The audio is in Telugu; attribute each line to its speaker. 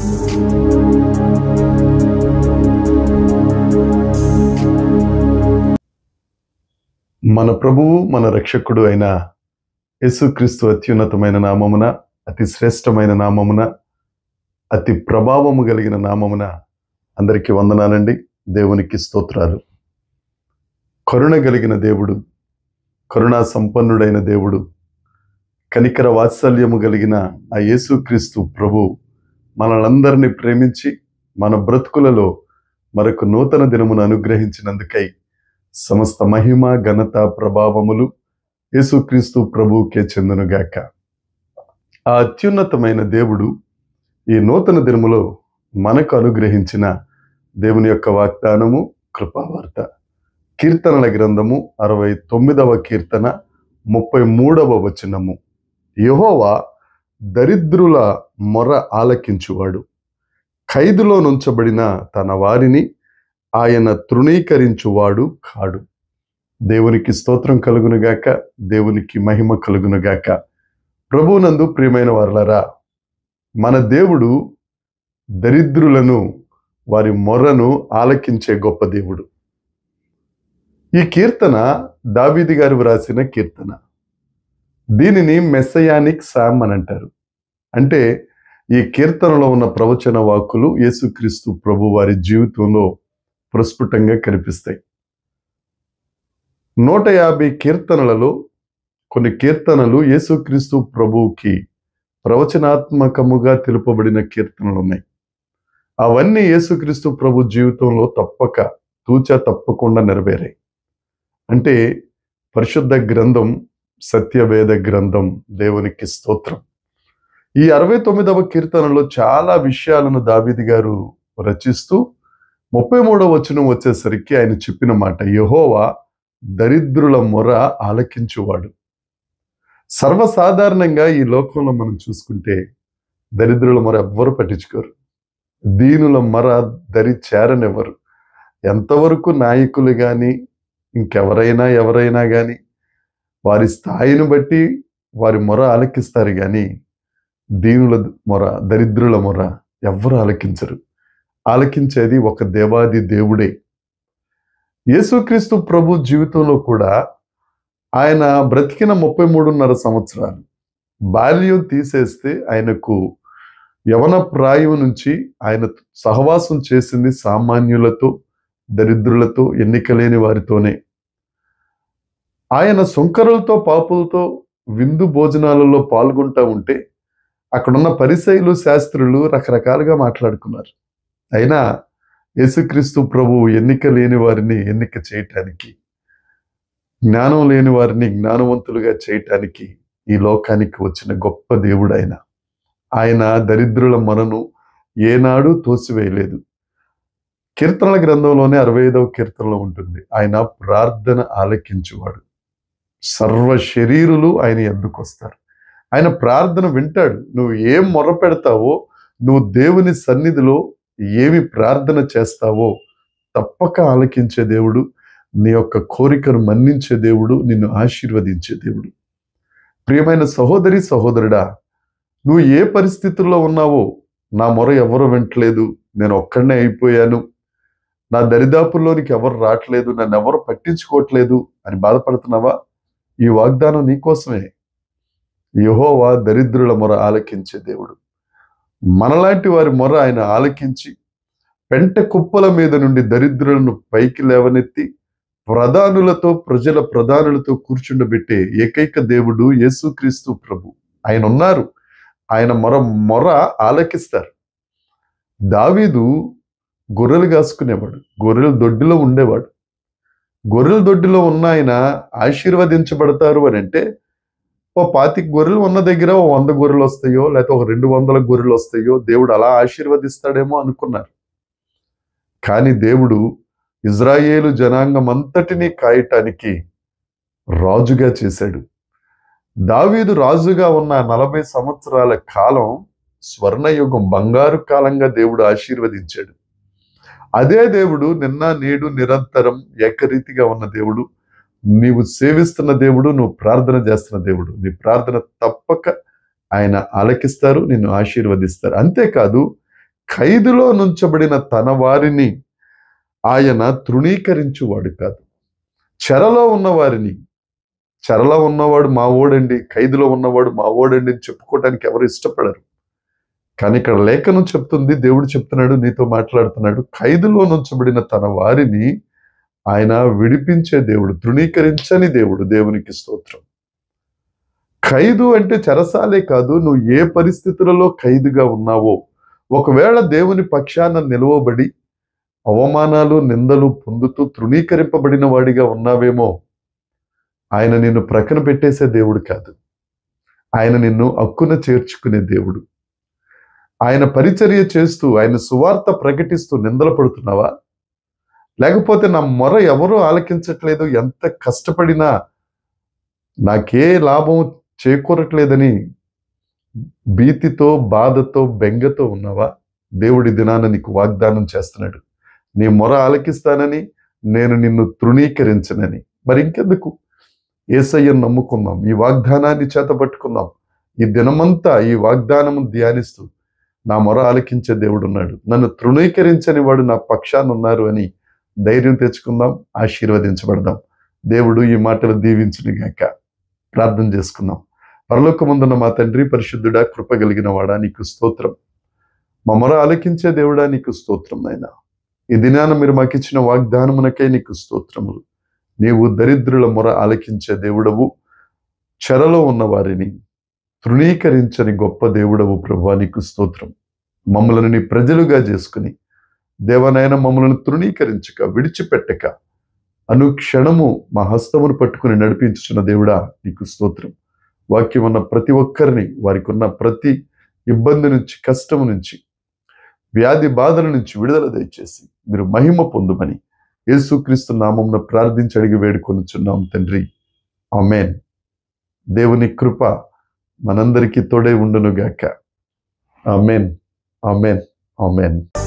Speaker 1: మన ప్రభువు మన రక్షకుడు అయిన యేసుక్రీస్తు అత్యున్నతమైన నామమున అతి శ్రేష్టమైన నామమున అతి ప్రభావము కలిగిన నామమున అందరికీ వందనాలండి దేవునికి స్తోత్రాలు కరుణ కలిగిన దేవుడు కరుణా సంపన్నుడైన దేవుడు కనికర వాత్సల్యము కలిగిన ఆ యేసుక్రీస్తు ప్రభు మనలందరినీ ప్రేమించి మన బ్రతుకులలో మరొక నూతన దినమును అనుగ్రహించినందుకై సమస్త మహిమ ఘనత ప్రభావములు యేసుక్రీస్తు ప్రభువుకే చెందునుగాక ఆ అత్యున్నతమైన దేవుడు ఈ నూతన దినములో మనకు అనుగ్రహించిన దేవుని యొక్క వాగ్దానము కృపావార్త కీర్తనల గ్రంథము అరవై తొమ్మిదవ కీర్తన ముప్పై మూడవ వచనము యహోవా దరిద్రుల మొర ఆలకించువాడు ఖైదులో నుంచబడిన తన వారిని ఆయన తృణీకరించువాడు కాడు దేవునికి స్తోత్రం కలుగునుగాక దేవునికి మహిమ కలుగునుగాక ప్రభునందు ప్రియమైన వారలరా మన దేవుడు దరిద్రులను వారి మొర్రను ఆలకించే గొప్ప దేవుడు ఈ కీర్తన దావీది గారు వ్రాసిన కీర్తన దీనిని మెస్సయానిక్ సామ్ అని అంటారు అంటే ఈ కీర్తనలో ఉన్న ప్రవచన వాక్కులు యేసుక్రీస్తు ప్రభు వారి జీవితంలో ప్రస్ఫుటంగా కనిపిస్తాయి నూట యాభై కీర్తనలలో కొన్ని కీర్తనలు యేసుక్రీస్తు ప్రభువుకి ప్రవచనాత్మకముగా తెలుపబడిన కీర్తనలు ఉన్నాయి అవన్నీ యేసుక్రీస్తు ప్రభు జీవితంలో తప్పక తూచా తప్పకుండా నెరవేరాయి అంటే పరిశుద్ధ గ్రంథం సత్యవేద గ్రంథం దేవునికి స్తోత్రం ఈ అరవై తొమ్మిదవ కీర్తనలో చాలా విషయాలను దావీది గారు రచిస్తూ ముప్పై మూడవ వచనం వచ్చేసరికి ఆయన చెప్పిన మాట యహోవా దరిద్రుల మొర ఆలకించువాడు సర్వసాధారణంగా ఈ లోకంలో మనం చూసుకుంటే దరిద్రుల మొర ఎవ్వరు పట్టించుకోరు దీనుల మొర దరి చేరనివ్వరు ఎంతవరకు నాయకులు కానీ ఇంకెవరైనా ఎవరైనా కానీ వారి స్థాయిని బట్టి వారి మొర ఆలకిస్తారు కానీ దీనుల మొర దరిద్రుల మొర ఎవ్వరు ఆలకించరు ఆలకించేది ఒక దేవాది దేవుడే యేసుక్రీస్తు ప్రభు జీవితంలో కూడా ఆయన బ్రతికిన ముప్పై మూడున్నర సంవత్సరాలు బాల్యం తీసేస్తే ఆయనకు యవన ప్రాయం నుంచి ఆయన సహవాసం చేసింది సామాన్యులతో దరిద్రులతో ఎన్నికలేని వారితోనే ఆయన సుంకరులతో పాపులతో విందు భోజనాలలో పాల్గొంటా ఉంటే అక్కడున్న పరిసయులు శాస్త్రులు రకరకాలుగా మాట్లాడుకున్నారు అయినా యేసుక్రీస్తు ప్రభు ఎన్నిక లేని వారిని ఎన్నిక చేయటానికి జ్ఞానం లేని వారిని జ్ఞానవంతులుగా చేయటానికి ఈ లోకానికి వచ్చిన గొప్ప దేవుడు ఆయన ఆయన దరిద్రుల మనను ఏనాడు తోసివేయలేదు కీర్తనల గ్రంథంలోనే అరవై ఐదవ కీర్తనలో ఉంటుంది ఆయన ప్రార్థన ఆలకించువాడు సర్వ శరీరులు ఆయన ఎద్దుకొస్తారు ఆయన ప్రార్థన వింటాడు నువ్వు ఏం మొర పెడతావో నువ్వు దేవుని సన్నిధిలో ఏమి ప్రార్థన చేస్తావో తప్పక ఆలకించే దేవుడు నీ యొక్క కోరికను మన్నించే దేవుడు నిన్ను ఆశీర్వదించే దేవుడు ప్రియమైన సహోదరి సహోదరుడా నువ్వు ఏ పరిస్థితుల్లో ఉన్నావో నా మొర ఎవరు వింటలేదు నేను ఒక్కడనే అయిపోయాను నా దరిదాపుల్లోనికి ఎవరు రావట్లేదు నన్ను ఎవరు పట్టించుకోవట్లేదు అని బాధపడుతున్నావా ఈ వాగ్దానం నీకోసమే యహోవా దరిద్రుల మొర ఆలకించే దేవుడు మనలాంటి వారి మొర ఆయన ఆలకించి పెంట కుప్పల మీద నుండి దరిద్రులను పైకి లేవనెత్తి ప్రధానులతో ప్రజల ప్రధానులతో కూర్చుండబెట్టే ఏకైక దేవుడు యేసుక్రీస్తు ప్రభు ఆయన ఉన్నారు ఆయన మొర మొర ఆలకిస్తారు దావీదు గొర్రెలు కాసుకునేవాడు గొర్రెల దొడ్డిలో ఉండేవాడు గొర్రెల దొడ్డిలో ఉన్న ఆయన ఆశీర్వదించబడతారు అని అంటే ఓ పాతిక గొర్రెలు ఉన్న దగ్గర ఓ వంద గొర్రెలు వస్తాయో లేకపోతే ఒక రెండు వందల గొర్రెలు వస్తాయో దేవుడు అలా ఆశీర్వదిస్తాడేమో అనుకున్నారు కానీ దేవుడు ఇజ్రాయేలు జనాంగం అంతటినీ కాయటానికి రాజుగా చేశాడు దావీదు రాజుగా ఉన్న నలభై సంవత్సరాల కాలం స్వర్ణయుగం బంగారు కాలంగా దేవుడు ఆశీర్వదించాడు అదే దేవుడు నిన్న నేడు నిరంతరం ఏకరీతిగా ఉన్న దేవుడు నీవు సేవిస్తున్న దేవుడు నువ్వు ప్రార్థన చేస్తున్న దేవుడు నీ ప్రార్థన తప్పక ఆయన ఆలకిస్తారు నిన్ను ఆశీర్వదిస్తారు అంతేకాదు ఖైదులో నుంచబడిన తన వారిని ఆయన తృణీకరించువాడు కాదు చెరలో ఉన్న వారిని చెరలో ఉన్నవాడు మా ఓడండి ఖైదులో ఉన్నవాడు మా ఓడండి అని చెప్పుకోవడానికి ఎవరు ఇష్టపడరు కానీ ఇక్కడ లేఖనం చెప్తుంది దేవుడు చెప్తున్నాడు నీతో మాట్లాడుతున్నాడు ఖైదులో నుంచబడిన తన వారిని ఆయన విడిపించే దేవుడు తృణీకరించని దేవుడు దేవునికి స్తోత్రం ఖైదు అంటే చెరసాలే కాదు నువ్వు ఏ పరిస్థితులలో ఖైదుగా ఉన్నావో ఒకవేళ దేవుని పక్షాన నిలువబడి అవమానాలు నిందలు పొందుతూ తృణీకరింపబడిన వాడిగా ఉన్నావేమో ఆయన నిన్ను ప్రక్కన పెట్టేసే దేవుడు కాదు ఆయన నిన్ను అక్కున చేర్చుకునే దేవుడు ఆయన పరిచర్య చేస్తూ ఆయన సువార్త ప్రకటిస్తూ నిందలు పడుతున్నావా లేకపోతే నా మొర ఎవరూ ఆలకించట్లేదు ఎంత కష్టపడినా నాకే లాభం చేకూరట్లేదని భీతితో బాధతో బెంగతో ఉన్నావా దేవుడి దినాన నీకు వాగ్దానం చేస్తున్నాడు నీ మొర ఆలకిస్తానని నేను నిన్ను తృణీకరించనని మరి ఇంకెందుకు ఏసయ్యను నమ్ముకుందాం ఈ వాగ్దానాన్ని చేతపట్టుకుందాం ఈ దినమంతా ఈ వాగ్దానము ధ్యానిస్తూ నా మొర ఆలకించే దేవుడు ఉన్నాడు నన్ను తృణీకరించని వాడు నా పక్షాన ఉన్నారు అని ధైర్యం తెచ్చుకుందాం ఆశీర్వదించబడదాం దేవుడు ఈ మాటలు దీవించును గాక ప్రార్థన చేసుకుందాం పరలోకమందున్న మా తండ్రి పరిశుద్ధుడా కృప కలిగిన వాడా నీకు స్తోత్రం మా మొర ఆలకించే దేవుడా నీకు స్తోత్రం నాయన ఈ దినాన మీరు మాకు ఇచ్చిన వాగ్దానమునకే నీకు స్తోత్రములు నీవు దరిద్రుల మొర ఆలకించే దేవుడవు చెరలో ఉన్న వారిని తృణీకరించని గొప్ప దేవుడవు ప్రభా నీకు స్తోత్రం మమ్మలను నీ ప్రజలుగా చేసుకుని దేవనైన మమ్మలను తృణీకరించక విడిచిపెట్టక అనుక్షణము మా హస్తమును పట్టుకుని నడిపించుచున్న దేవుడా నీకు స్తోత్రం వాక్యం ఉన్న ప్రతి ఒక్కరిని వారికి ఉన్న ప్రతి ఇబ్బంది నుంచి కష్టం నుంచి వ్యాధి బాధల నుంచి విడుదల దయచేసి మీరు మహిమ పొందుమని యేసుక్రీస్తు నామంలో ప్రార్థించి అడిగి వేడుకొనుచున్నాం తండ్రి ఆమెన్ దేవుని కృప మనందరికీ తోడే ఉండునుగాక ఆమెన్ ఆమెన్ ఆమెన్